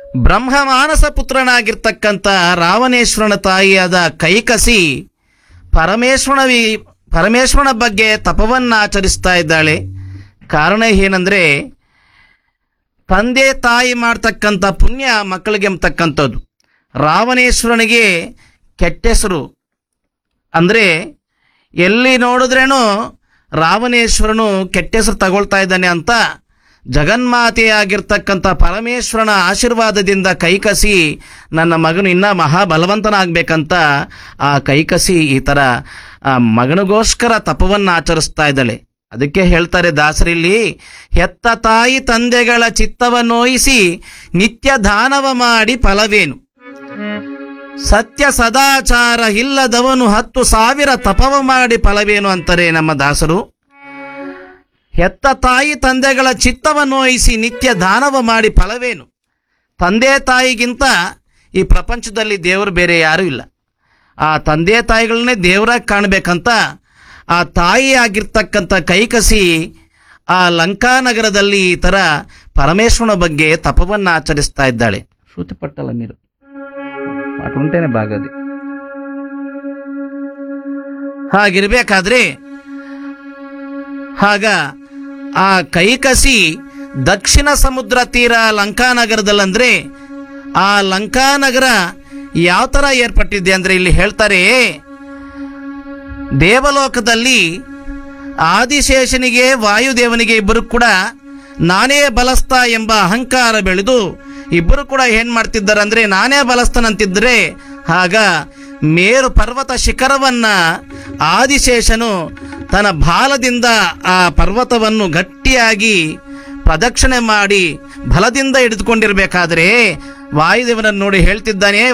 ಬ್ರಹ್ಮ ಮಾನಸ ಪುತ್ರನಾಗಿರ್ತಕ್ಕಂಥ ರಾವಣೇಶ್ವರನ ತಾಯಿಯಾದ ಕೈಕಸಿ ಪರಮೇಶ್ವರನ ವಿ- ಪರಮೇಶ್ವರನ ಬಗ್ಗೆ ತಪವನ್ನು ಆಚರಿಸ್ತಾ ಇದ್ದಾಳೆ ಕಾರಣ ಏನಂದ್ರೆ ತಂದೆ ತಾಯಿ ಮಾಡ್ತಕ್ಕಂಥ ಪುಣ್ಯ ಮಕ್ಕಳಿಗೆ ಎಂಬತಕ್ಕಂಥದ್ದು ರಾವಣೇಶ್ವರನಿಗೆ ಕೆಟ್ಟ ಹೆಸರು ಅಂದರೆ ಎಲ್ಲಿ ನೋಡಿದ್ರೇನು ರಾವಣೇಶ್ವರನು ಕೆಟ್ಟ ಹೆಸರು ತಗೊಳ್ತಾ ಇದ್ದಾನೆ ಅಂತ ಜಗನ್ಮಾತೆಯಾಗಿರ್ತಕ್ಕಂಥ ಪರಮೇಶ್ವರನ ಆಶೀರ್ವಾದದಿಂದ ಕೈಕಸಿ ನನ್ನ ಮಗನು ಇನ್ನ ಮಹಾಬಲವಂತನಾಗಬೇಕಂತ ಆ ಕೈಕಸಿ ಈ ಥರ ಆ ಮಗನಿಗೋಸ್ಕರ ತಪವನ್ನು ಆಚರಿಸ್ತಾ ಇದ್ದಾಳೆ ಅದಕ್ಕೆ ಹೇಳ್ತಾರೆ ದಾಸರಿಲ್ಲಿ ಹೆತ್ತ ತಾಯಿ ತಂದೆಗಳ ಚಿತ್ತವನ್ನೋಯಿಸಿ ನಿತ್ಯ ದಾನವ ಮಾಡಿ ಫಲವೇನು ಸತ್ಯ ಸದಾಚಾರ ಇಲ್ಲದವನು ಹತ್ತು ಸಾವಿರ ತಪವ ಮಾಡಿ ಫಲವೇನು ಅಂತಾರೆ ನಮ್ಮ ದಾಸರು ಹೆತ್ತ ತಾಯಿ ತಂದೆಗಳ ಚಿತ್ತವನ್ನೋಯಿಸಿ ನಿತ್ಯ ದಾನವ ಮಾಡಿ ಫಲವೇನು ತಂದೆ ತಾಯಿಗಿಂತ ಈ ಪ್ರಪಂಚದಲ್ಲಿ ದೇವರು ಬೇರೆ ಯಾರೂ ಇಲ್ಲ ಆ ತಂದೆ ತಾಯಿಗಳನ್ನೇ ದೇವರಾಗಿ ಕಾಣಬೇಕಂತ ಆ ತಾಯಿ ಆಗಿರ್ತಕ್ಕಂಥ ಕೈಕಸಿ ಆ ಲಂಕಾನಗರದಲ್ಲಿ ಈ ಥರ ಪರಮೇಶ್ವರನ ಬಗ್ಗೆ ತಪವನ್ನು ಆಚರಿಸ್ತಾ ಇದ್ದಾಳೆ ಶ್ರುತಿ ಪಟ್ಟಲ್ಲ ನೀರು ಅಟುಂಟೇನೆ ಬಾಗದೆ ಹಾಗಿರ್ಬೇಕಾದ್ರೆ ಆಗ ಆ ಕೈಕಸಿ ದಕ್ಷಿಣ ಸಮುದ್ರ ತೀರ ಲಂಕಾನಗರದಲ್ಲಂದ್ರೆ ಆ ಲಂಕಾನಗರ ಯಾವ ಥರ ಏರ್ಪಟ್ಟಿದೆ ಅಂದ್ರೆ ಇಲ್ಲಿ ಹೇಳ್ತಾರೆ ದೇವಲೋಕದಲ್ಲಿ ಆದಿಶೇಷನಿಗೆ ವಾಯುದೇವನಿಗೆ ಇಬ್ಬರು ಕೂಡ ನಾನೇ ಬಲಸ್ತ ಎಂಬ ಅಹಂಕಾರ ಬೆಳೆದು ಇಬ್ಬರು ಕೂಡ ಏನ್ ಮಾಡ್ತಿದ್ದಾರೆ ಅಂದ್ರೆ ನಾನೇ ಬಲಸ್ತನಂತಿದ್ರೆ ಆಗ ಮೇರು ಪರ್ವತ ಶಿಖರವನ್ನ ಆದಿಶೇಷನು ತನ್ನ ಬಾಲದಿಂದ ಆ ಪರ್ವತವನ್ನು ಗಟ್ಟಿಯಾಗಿ ಪ್ರದಕ್ಷಿಣೆ ಮಾಡಿ ಬಲದಿಂದ ಹಿಡಿದುಕೊಂಡಿರ್ಬೇಕಾದ್ರೆ ವಾಯುದೇವನನ್ನು ನೋಡಿ ಹೇಳ್ತಿದ್ದಾನೆ